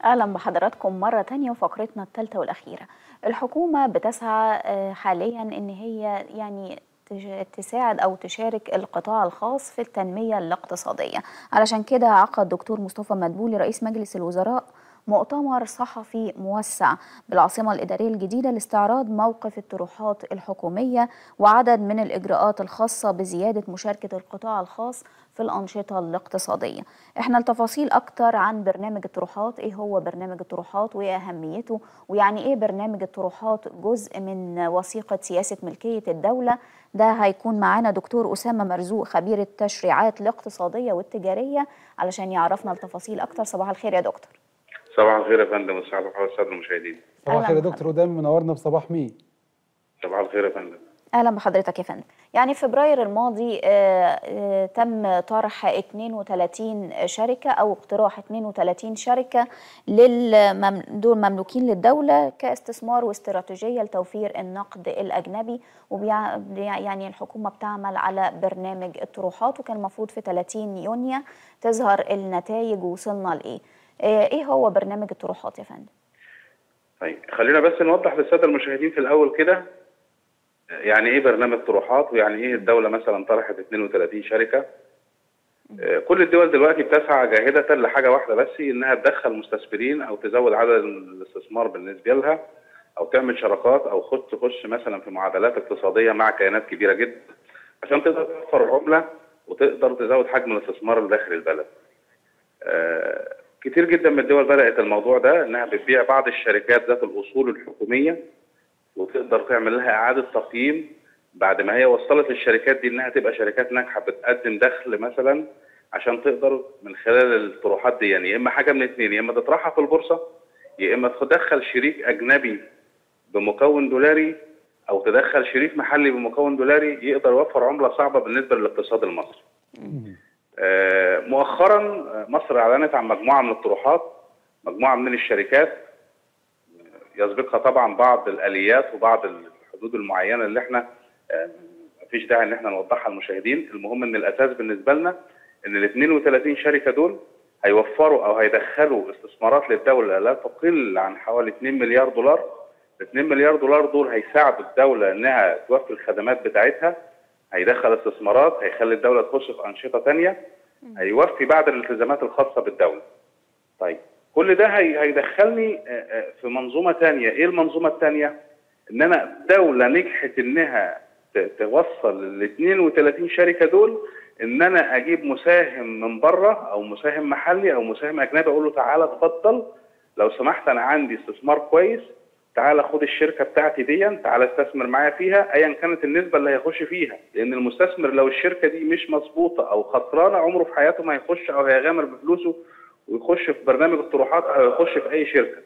أهلا بحضراتكم مرة تانية وفقرتنا الثالثة والأخيرة الحكومة بتسعى آه، حاليا إن هي يعني تج- تساعد أو تشارك القطاع الخاص في التنمية الاقتصادية علشان كده عقد دكتور مصطفى مدبولي رئيس مجلس الوزراء مؤتمر صحفي موسع بالعاصمة الإدارية الجديدة لاستعراض موقف الطروحات الحكومية وعدد من الإجراءات الخاصة بزيادة مشاركة القطاع الخاص في الأنشطة الاقتصادية احنا التفاصيل أكتر عن برنامج الطروحات إيه هو برنامج الطروحات وإيه أهميته ويعني إيه برنامج الطروحات جزء من وثيقة سياسة ملكية الدولة ده هيكون معانا دكتور أسامة مرزوق خبير التشريعات الاقتصادية والتجارية علشان يعرفنا التفاصيل أكتر صباح الخير يا دكتور صباح الخير يا فندم وصباح الخير الساده المشاهدين صباح الخير يا أهلاً دكتور ودايما منورنا بصباح مين صباح الخير يا فندم اهلا بحضرتك يا فندم يعني في فبراير الماضي آه، آه، تم طرح 32 شركه او اقتراح 32 شركه للمم... دول مملوكين للدوله كاستثمار واستراتيجيه لتوفير النقد الاجنبي وبيع... يعني الحكومه بتعمل على برنامج الطروحات وكان المفروض في 30 يونيو تظهر النتائج وصلنا لايه آه، ايه هو برنامج الطروحات يا فندم طيب خلينا بس نوضح للساده المشاهدين في الاول كده يعني ايه برنامج طروحات ويعني ايه الدوله مثلا طرحت 32 شركه آه، كل الدول دلوقتي بتسعى جاهده لحاجه واحده بس انها تدخل مستثمرين او تزود عدد الاستثمار بالنسبه لها او تعمل شراكات او خش تخش مثلا في معادلات اقتصاديه مع كيانات كبيره جدا عشان تقدر توفر العمله وتقدر تزود حجم الاستثمار اللي داخل البلد. آه، كتير جدا من الدول بدات الموضوع ده انها بتبيع بعض الشركات ذات الاصول الحكوميه وتقدر تعمل لها اعاده تقييم بعد ما هي وصلت الشركات دي انها تبقى شركات ناجحه بتقدم دخل مثلا عشان تقدر من خلال الطروحات دي يعني يا اما حاجه من اثنين يا اما تطرحها في البورصه يا اما تدخل شريك اجنبي بمكون دولاري او تدخل شريك محلي بمكون دولاري يقدر يوفر عمله صعبه بالنسبه للاقتصاد المصري. آه، مؤخرا آه، مصر اعلنت عن مجموعه من الطروحات مجموعه من الشركات يسبقها طبعا بعض الاليات وبعض الحدود المعينه اللي احنا آه، مفيش داعي ان احنا نوضحها للمشاهدين المهم ان الاساس بالنسبه لنا ان ال 32 شركه دول هيوفروا او هيدخلوا استثمارات للدوله لا تقل عن حوالي 2 مليار دولار ال 2 مليار دولار دول هيساعدوا الدوله انها توفي الخدمات بتاعتها هيدخل استثمارات هيخلي الدوله تخش في انشطه ثانيه هيوفي بعض الالتزامات الخاصه بالدوله طيب كل ده هي- هيدخلني آه، آه، في منظومه ثانيه ايه المنظومه الثانيه ان انا دوله نجحت انها ت- توصل ال 32 شركه دول ان انا اجيب مساهم من بره او مساهم محلي او مساهم اجنبي اقول له تعالى اتفضل لو سمحت انا عندي استثمار كويس تعالى خد الشركه بتاعتي دي تعالى استثمر معايا فيها ايا كانت النسبه اللي هيخش فيها لان المستثمر لو الشركه دي مش مظبوطه او خسرانه عمره في حياته ما هيخش او هيغامر بفلوسه ويخش في برنامج الطروحات او يخش في اي شركه.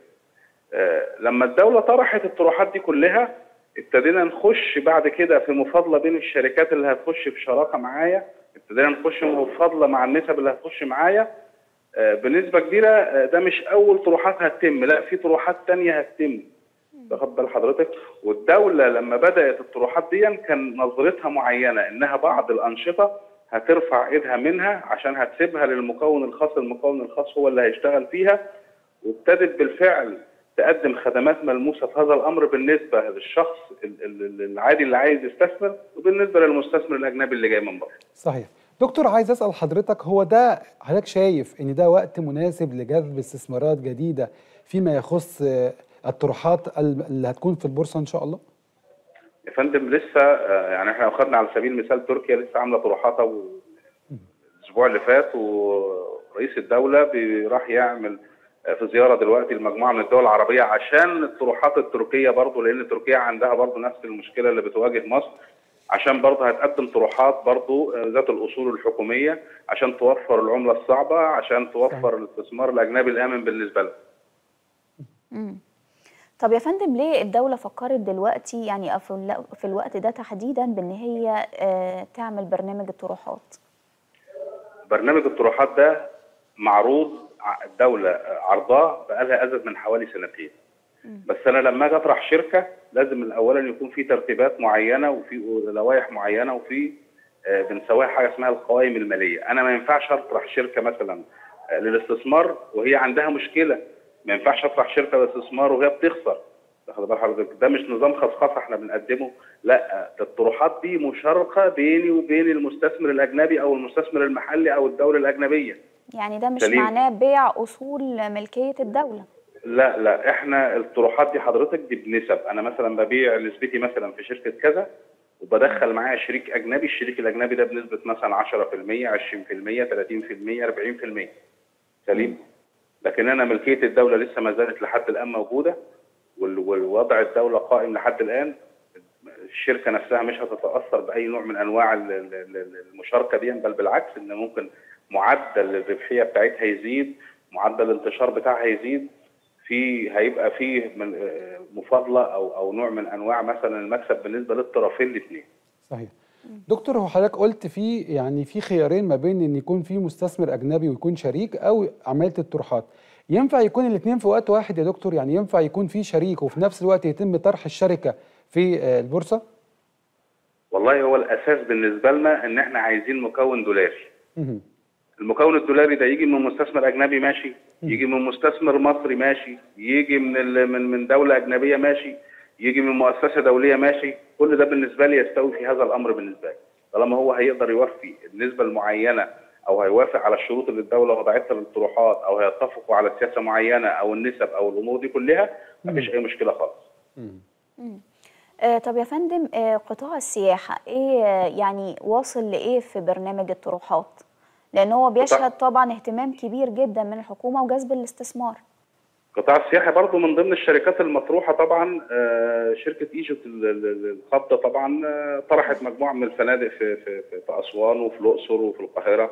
آه، لما الدوله طرحت الطروحات دي كلها ابتدينا نخش بعد كده في مفاضله بين الشركات اللي هتخش في شراكه معايا ابتدينا نخش في مفاضله مع النسب اللي هتخش معايا آه، بنسبه كبيره آه، ده مش اول طروحات هتتم لا في طروحات تانية هتتم واخد بال حضرتك والدوله لما بدات الطروحات دي كان نظرتها معينه انها بعض الانشطه هترفع ايدها منها عشان هتسيبها للمكون الخاص المكون الخاص هو اللي هيشتغل فيها وابتدت بالفعل تقدم خدمات ملموسه في هذا الامر بالنسبه للشخص ال- ال- العادي اللي عايز يستثمر وبالنسبه للمستثمر الاجنبي اللي جاي من بره. صحيح دكتور عايز اسال حضرتك هو ده حضرتك شايف ان ده وقت مناسب لجذب استثمارات جديده فيما يخص آه، الطروحات ال- اللي هتكون في البورصه ان شاء الله يا فندم لسه آه، يعني احنا اخذنا على سبيل المثال تركيا لسه عامله طروحاتها و- الاسبوع اللي فات ورئيس الدوله بي- راح يعمل آه، في زياره دلوقتي لمجموعه من الدول العربيه عشان الطروحات التركيه برضه لان تركيا عندها برضه نفس المشكله اللي بتواجه مصر عشان برضه هتقدم طروحات برضه آه، ذات الاصول الحكوميه عشان توفر العمله الصعبه عشان توفر الاستثمار الاجنبي الامن بالنسبه لها. مم. طب يا فندم ليه الدولة فكرت دلوقتي يعني في الل- في الوقت ده تحديدا بان هي آه، تعمل برنامج الطروحات برنامج الطروحات ده معروض ع- الدولة عرضاه بقالها أزيد من حوالي سنتين بس أنا لما أجي أطرح شركة لازم أولا يكون في ترتيبات معينة وفي لوائح معينة وفي آه، بنسويها حاجة اسمها القوائم المالية أنا ما ينفعش أطرح شركة مثلا آه، للاستثمار وهي عندها مشكلة ما ينفعش اطرح شركه استثمار وهي بتخسر واخد بال حضرتك ده مش نظام خصخصه احنا بنقدمه لا ده الطروحات دي مشاركه بيني وبين المستثمر الاجنبي او المستثمر المحلي او الدوله الاجنبيه يعني ده مش سليم. معناه بيع اصول ملكيه الدوله لا لا احنا الطروحات دي حضرتك دي بنسب انا مثلا ببيع نسبتي مثلا في شركه كذا وبدخل معايا شريك اجنبي الشريك الاجنبي ده بنسبه مثلا 10% 20% 30% 40% سليم لكن انا ملكيه الدوله لسه ما زالت لحد الان موجوده وال- والوضع الدوله قائم لحد الان الشركه نفسها مش هتتاثر باي نوع من انواع ال- ال- ال- المشاركه دي بل بالعكس ان ممكن معدل الربحيه بتاعتها يزيد معدل الانتشار بتاعها يزيد في هيبقى فيه من آه، مفاضله او او نوع من انواع مثلا المكسب بالنسبه للطرفين الاثنين صحيح دكتور هو حضرتك قلت في يعني في خيارين ما بين ان يكون في مستثمر اجنبي ويكون شريك او عمليه الطروحات ينفع يكون الاثنين في وقت واحد يا دكتور يعني ينفع يكون في شريك وفي نفس الوقت يتم طرح الشركه في آه، البورصه والله هو الاساس بالنسبه لنا ان احنا عايزين مكون دولاري مهم. المكون الدولاري ده يجي من مستثمر اجنبي ماشي يجي من مستثمر مصري ماشي يجي من ال- من من دوله اجنبيه ماشي يجي من مؤسسه دوليه ماشي كل ده بالنسبه لي يستوي في هذا الامر بالنسبه لي طالما هو هيقدر يوفي النسبه المعينه او هيوافق على الشروط اللي الدوله وضعتها للطروحات او هيتفقوا على سياسه معينه او النسب او الامور دي كلها مفيش اي مشكله خالص مم. آه طب يا فندم آه قطاع السياحه ايه آه، يعني واصل لايه في برنامج الطروحات لان هو بيشهد طبعا اهتمام كبير جدا من الحكومه وجذب الاستثمار قطاع السياحه برضو من ضمن الشركات المطروحه طبعا آه، شركه ايجيبت ال- ال- القابضه طبعا آه، طرحت مجموعه من الفنادق في في في في اسوان وفي الاقصر وفي القاهره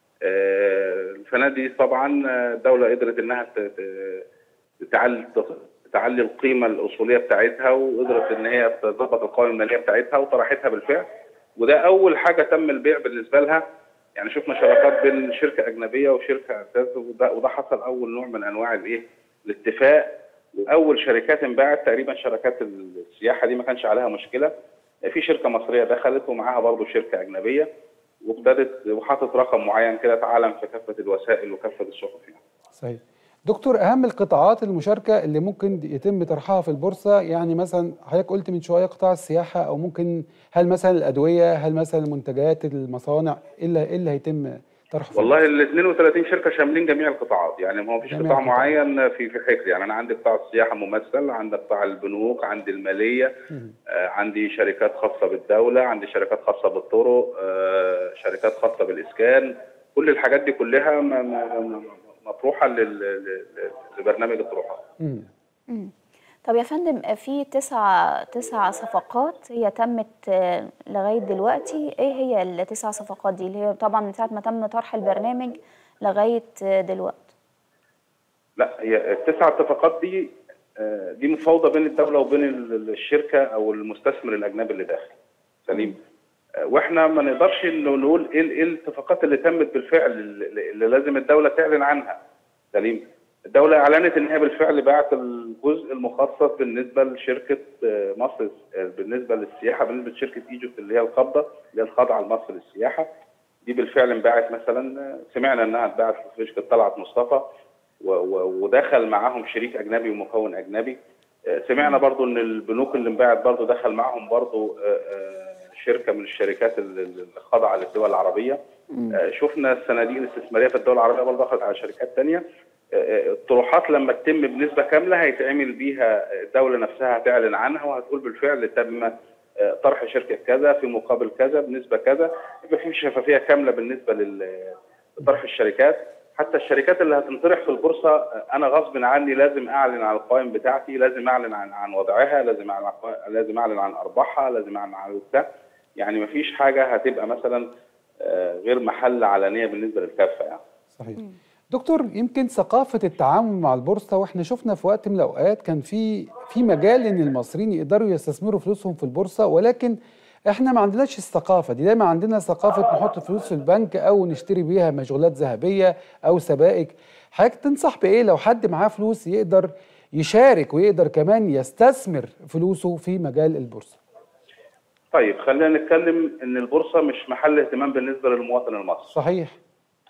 آه، الفنادق دي طبعا آه، الدوله قدرت انها ت- ت- تعلي تعلي القيمه الاصوليه بتاعتها وقدرت ان هي تظبط القوائم الماليه بتاعتها وطرحتها بالفعل وده اول حاجه تم البيع بالنسبه لها يعني شفنا شراكات بين شركه اجنبيه وشركه اساس وده, وده حصل اول نوع من انواع الايه الاتفاق واول شركات انباعت تقريبا شركات السياحه دي ما كانش عليها مشكله في شركه مصريه دخلت ومعاها برضه شركه اجنبيه وابتدت وحاطط رقم معين كده تعلم في كافه الوسائل وكافه الصحف يعني. صحيح دكتور اهم القطاعات المشاركه اللي ممكن يتم طرحها في البورصه يعني مثلا حضرتك قلت من شويه قطاع السياحه او ممكن هل مثلا الادويه هل مثلا المنتجات المصانع ايه اللي إيه اللي هيتم طرحه في والله ال 32 شركه شاملين جميع القطاعات يعني ما فيش جميع قطاع القطاعات. معين في في حكر يعني انا عندي قطاع السياحه ممثل عندي قطاع البنوك عندي الماليه مم. آه، عندي شركات خاصه بالدوله عندي شركات خاصه بالطرق آه، شركات خاصه بالاسكان كل الحاجات دي كلها م- م- م- مطروحه لل- لل- لبرنامج الطروحات مم. مم. طب يا فندم آه، في تسع تسع صفقات هي تمت آه، لغايه دلوقتي ايه هي التسع صفقات دي اللي هي طبعا من ساعه ما تم طرح البرنامج لغايه آه، دلوقتي لا هي التسع اتفاقات دي آه، دي مفاوضه بين الدوله وبين ال- الشركه او المستثمر الاجنبي اللي داخل سليم آه، واحنا ما نقدرش إنه نقول ايه ال- إيه الاتفاقات اللي تمت بالفعل اللي اللي لازم الدوله تعلن عنها سليم الدوله اعلنت ان هي بالفعل باعت الجزء المخصص بالنسبه لشركه آه، مصر آه، بالنسبه للسياحه بالنسبه لشركه ايجيبت اللي هي القابضه اللي هي الخاضعه لمصر للسياحه دي بالفعل انباعت مثلا آه، سمعنا انها اتباعت في شركه طلعت مصطفى و- و- ودخل معاهم شريك اجنبي ومكون اجنبي آه، سمعنا برضو ان البنوك اللي انباعت برضو دخل معاهم برضو آه، آه، شركه من الشركات ال- ال- الخاضعه للدول العربيه آه، شفنا الصناديق الاستثماريه في الدول العربيه برضو دخلت على شركات تانية آه، آه، الطروحات لما تتم بنسبه كامله هيتعمل بيها الدوله نفسها هتعلن عنها وهتقول بالفعل تم آه، طرح شركه كذا في مقابل كذا بنسبه كذا يبقى في شفافيه كامله بالنسبه لل- لطرح الشركات حتى الشركات اللي هتنطرح في البورصه آه، انا غصب عني لازم اعلن عن القوائم بتاعتي لازم اعلن عن عن وضعها لازم اعلن عن لازم اعلن عن ارباحها لازم اعلن عن بتاع يعني مفيش حاجه هتبقى مثلا آه، غير محل علنيه بالنسبه للكافه يعني صحيح دكتور يمكن ثقافة التعامل مع البورصة واحنا شفنا في وقت من الأوقات كان في في مجال إن المصريين يقدروا يستثمروا فلوسهم في البورصة ولكن احنا ما عندناش الثقافة دي دايما عندنا ثقافة نحط فلوس في البنك أو نشتري بيها مشغولات ذهبية أو سبائك حضرتك تنصح بإيه لو حد معاه فلوس يقدر يشارك ويقدر كمان يستثمر فلوسه في مجال البورصة طيب خلينا نتكلم ان البورصه مش محل اهتمام بالنسبه للمواطن المصري صحيح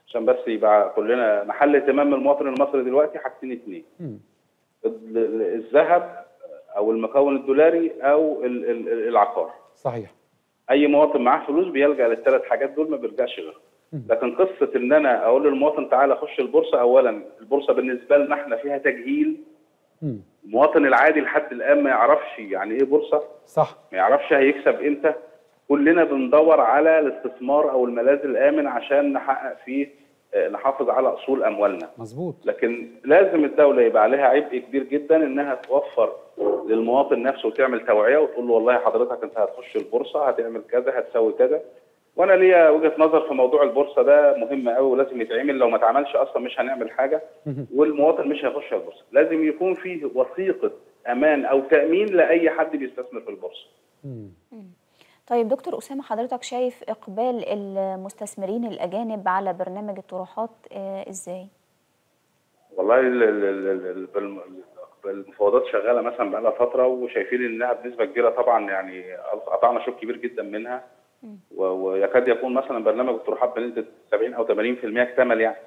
عشان بس يبقى كلنا محل اهتمام المواطن المصري دلوقتي حاجتين اتنين مم. ال- ال- الذهب او المكون الدولاري او ال- ال- العقار صحيح اي مواطن معاه فلوس بيلجا للثلاث حاجات دول ما بيرجعش غيرهم لكن قصه ان انا اقول للمواطن تعالى خش البورصه اولا البورصه بالنسبه لنا احنا فيها تجهيل مم. المواطن العادي لحد الان ما يعرفش يعني ايه بورصه صح ما يعرفش هيكسب امتى كلنا بندور على الاستثمار او الملاذ الامن عشان نحقق فيه آه، نحافظ على اصول اموالنا مظبوط لكن لازم الدوله يبقى عليها عبء كبير جدا انها توفر للمواطن نفسه وتعمل توعيه وتقول له والله حضرتك انت هتخش البورصه هتعمل كذا هتسوي كذا وانا ليا وجهه نظر في موضوع البورصه ده مهم قوي ولازم يتعمل لو ما اتعملش اصلا مش هنعمل حاجه والمواطن مش هيخش البورصه لازم يكون فيه وثيقه امان او تامين لاي حد بيستثمر في البورصه مم. طيب دكتور أسامة حضرتك شايف إقبال المستثمرين الأجانب على برنامج الطروحات آه، إزاي؟ والله ال- ال- ال- ال- الم- المفاوضات شغاله مثلا بقى لها فتره وشايفين انها بنسبه كبيره طبعا يعني قطعنا شوط كبير جدا منها و- ويكاد يكون مثلا برنامج الطروحات بنسبه 70 او 80% اكتمل يعني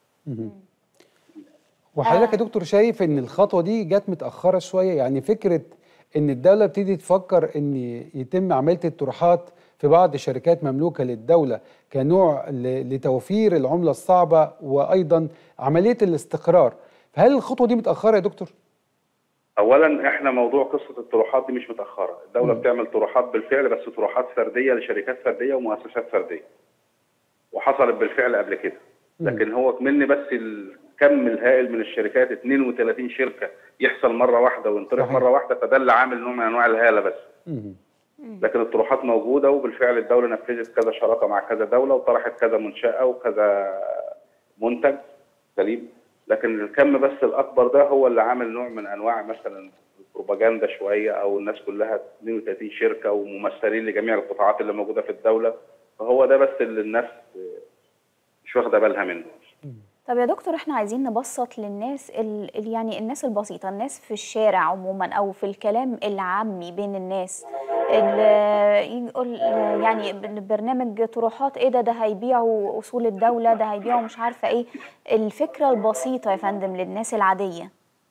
وحضرتك يا دكتور شايف ان الخطوه دي جت متاخره شويه يعني فكره ان الدوله بتيجي تفكر ان يتم عمليه الطروحات في بعض الشركات مملوكه للدوله كنوع ل- لتوفير العمله الصعبه وايضا عمليه الاستقرار فهل الخطوه دي متاخره يا دكتور اولا احنا موضوع قصه الطروحات دي مش متاخره الدوله بتعمل طروحات بالفعل بس طروحات فرديه لشركات فرديه ومؤسسات فرديه وحصلت بالفعل قبل كده لكن هو كمن بس الكم الهائل من الشركات 32 شركه يحصل مره واحده وينطرح صحيح. مره واحده فده اللي عامل نوع من انواع الهاله بس مم. لكن الطروحات موجوده وبالفعل الدوله نفذت كذا شراكه مع كذا دوله وطرحت كذا منشاه وكذا منتج سليم لكن الكم بس الاكبر ده هو اللي عامل نوع من انواع مثلا البروباجندا شويه او الناس كلها 32 شركه وممثلين لجميع القطاعات اللي موجوده في الدوله فهو ده بس اللي الناس مش واخده بالها منه طب يا دكتور احنا عايزين نبسط للناس ال ال- يعني الناس البسيطة الناس في الشارع عموما او في الكلام العامي بين الناس اللي يقول يعني ب- برنامج طروحات ايه ده ده هيبيعوا اصول الدولة ده هيبيعوا مش عارفة ايه الفكرة البسيطة يا فندم للناس العادية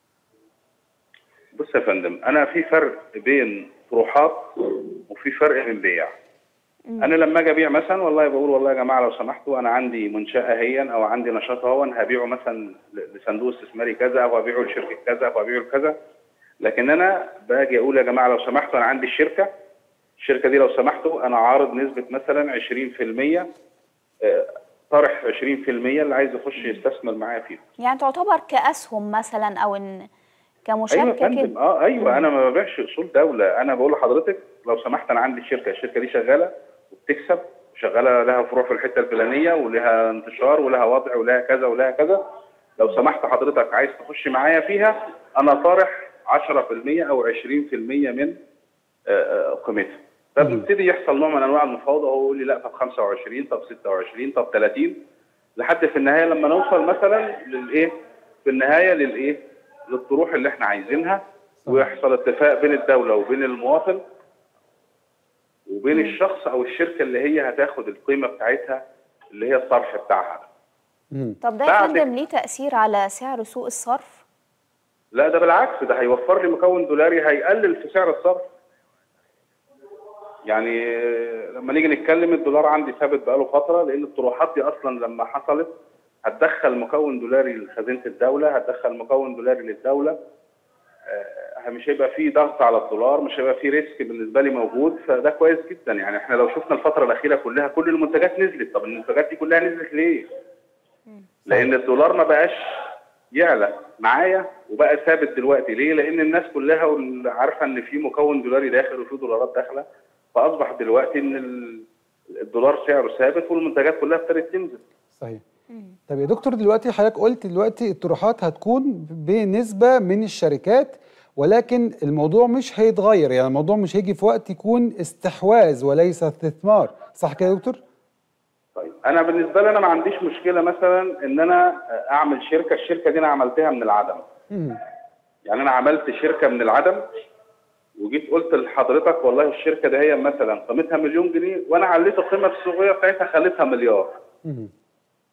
بص يا فندم انا في فرق بين طروحات وفي فرق بين بيع انا لما اجي ابيع مثلا والله بقول والله يا جماعه لو سمحتوا انا عندي منشاه اهيا او عندي نشاط اهون هبيعه مثلا ل- لصندوق استثماري كذا او هبيعه لشركه كذا او هبيعه لكذا لكن انا باجي اقول يا جماعه لو سمحتوا انا عندي الشركه الشركه دي لو سمحتوا انا عارض نسبه مثلا 20% آه، طرح 20% اللي عايز يخش يستثمر معايا فيها يعني تعتبر كأسهم مثلا او ان ايوه يا كمشاركة فندم كده اه ايوه انا ما ببيعش اصول دوله انا بقول لحضرتك لو سمحت انا عندي الشركه الشركه دي شغاله وبتكسب وشغاله لها فروع في الحته الفلانيه ولها انتشار ولها وضع ولها كذا ولها كذا لو سمحت حضرتك عايز تخش معايا فيها انا طارح 10% او 20% من آه، آه، قيمتها فبيبتدي يحصل نوع من انواع المفاوضه هو يقول لي لا طب 25 طب 26 طب 30 لحد في النهايه لما نوصل مثلا للايه في النهايه للايه للطروح اللي احنا عايزينها ويحصل اتفاق بين الدوله وبين المواطن وبين الشخص او الشركه اللي هي هتاخد القيمه بتاعتها اللي هي الطرح بتاعها ده. مم. طب ده يا بعد- فندم ليه تأثير على سعر سوق الصرف؟ لا ده بالعكس ده هيوفر لي مكون دولاري هيقلل في سعر الصرف يعني آه، لما نيجي نتكلم الدولار عندي ثابت بقاله فتره لان الطروحات دي اصلا لما حصلت هتدخل مكون دولاري لخزينه الدوله هتدخل مكون دولاري للدوله آه، مش هيبقى فيه ضغط على الدولار مش هيبقى فيه ريسك بالنسبه لي موجود فده كويس جدا يعني احنا لو شفنا الفتره الاخيره كلها كل المنتجات نزلت طب المنتجات دي كلها نزلت ليه؟ لان الدولار ما بقاش يعلى معايا وبقى ثابت دلوقتي ليه؟ لان الناس كلها وال- عارفه ان في مكون دولاري داخل وفي دولارات داخله فاصبح دلوقتي ان ال- الدولار سعره ثابت والمنتجات كلها ابتدت تنزل صحيح طب يا دكتور دلوقتي حضرتك قلت دلوقتي الطروحات هتكون بنسبة من الشركات ولكن الموضوع مش هيتغير يعني الموضوع مش هيجي في وقت يكون استحواذ وليس استثمار صح كده يا دكتور؟ طيب انا بالنسبه لي انا ما عنديش مشكله مثلا ان انا اعمل شركه الشركه دي انا عملتها من العدم مم. يعني انا عملت شركه من العدم وجيت قلت لحضرتك والله الشركه دي هي مثلا قيمتها مليون جنيه وانا عليت القيمه السوقيه بتاعتها خليتها مليار مم.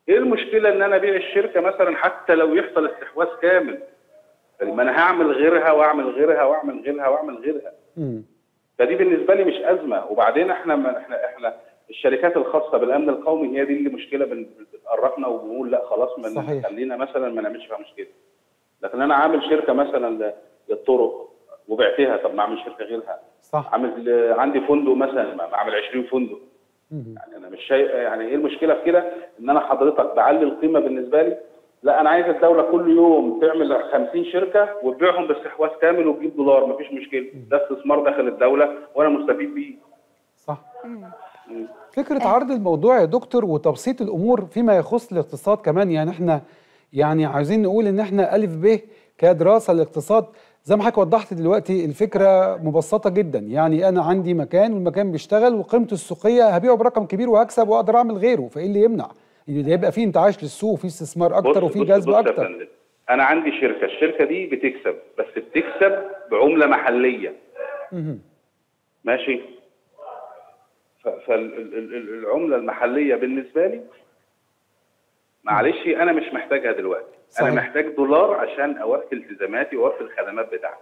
ايه المشكله ان انا ابيع الشركه مثلا حتى لو يحصل استحواذ كامل طيب ما انا هعمل غيرها واعمل غيرها واعمل غيرها واعمل غيرها مم. فدي بالنسبه لي مش ازمه وبعدين احنا ما احنا احنا الشركات الخاصه بالامن القومي هي دي اللي مشكله بن- بتقرقنا وبنقول لا خلاص ما صحيح. خلينا مثلا ما نعملش فيها مشكله لكن انا عامل شركه مثلا ل- للطرق وبعتها طب ما اعمل شركه غيرها صح عامل عندي فندق مثلا ما اعمل 20 فندق مم. يعني انا مش شايف يعني ايه المشكله في كده ان انا حضرتك بعلي القيمه بالنسبه لي لا انا عايز الدوله كل يوم تعمل 50 شركه وتبيعهم باستحواذ كامل وتجيب دولار مفيش مشكله ده استثمار داخل الدوله وانا مستفيد بيه صح مم. فكرة عرض الموضوع يا دكتور وتبسيط الأمور فيما يخص الاقتصاد كمان يعني احنا يعني عايزين نقول إن احنا ألف ب كدراسة للاقتصاد زي ما حضرتك وضحت دلوقتي الفكرة مبسطة جدا يعني أنا عندي مكان والمكان بيشتغل وقيمته السوقية هبيعه برقم كبير وهكسب وأقدر أعمل غيره فإيه اللي يمنع؟ اللي يبقى فيه انتعاش للسوق وفيه استثمار أكتر بص- وفيه بص- جذب بص يا أكتر فندم، انا عندي شركه الشركه دي بتكسب بس بتكسب بعمله محليه مهم. ماشي فالعمله المحليه بالنسبه لي معلش انا مش محتاجها دلوقتي صحيح. انا محتاج دولار عشان اوفي التزاماتي واوفي الخدمات بتاعتي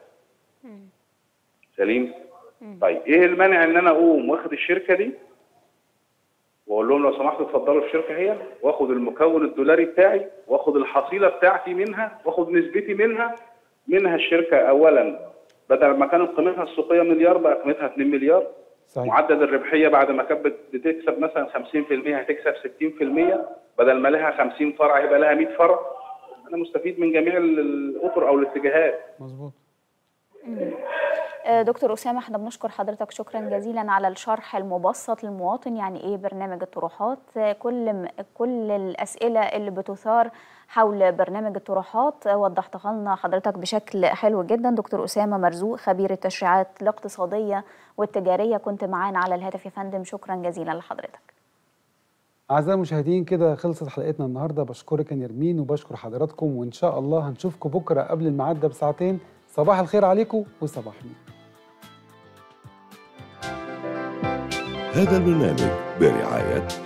سليم طيب ايه المانع ان انا اقوم واخد الشركه دي واقول لهم لو سمحتوا اتفضلوا الشركه هي واخد المكون الدولاري بتاعي واخد الحصيله بتاعتي منها واخد نسبتي منها منها الشركه اولا بدل ما كانت قيمتها السوقيه مليار بقى قيمتها 2 مليار صحيح معدل الربحيه بعد ما كانت بت- بتكسب مثلا 50% هتكسب 60% بدل ما لها 50 فرع هيبقى لها 100 فرع انا مستفيد من جميع ال- الاطر او الاتجاهات مظبوط آه، دكتور أسامة احنا بنشكر حضرتك شكرا جزيلا على الشرح المبسط للمواطن يعني ايه برنامج الطروحات آه، كل م- كل الأسئلة اللي بتثار حول برنامج الطروحات آه، وضحتها لنا حضرتك بشكل حلو جدا دكتور أسامة مرزوق خبير التشريعات الاقتصادية والتجارية كنت معانا على الهاتف يا فندم شكرا جزيلا لحضرتك أعزائي المشاهدين كده خلصت حلقتنا النهاردة بشكرك يا نرمين وبشكر حضراتكم وإن شاء الله هنشوفكم بكرة قبل الميعاد ده بساعتين صباح الخير عليكم وصباح النور هذا البرنامج برعاية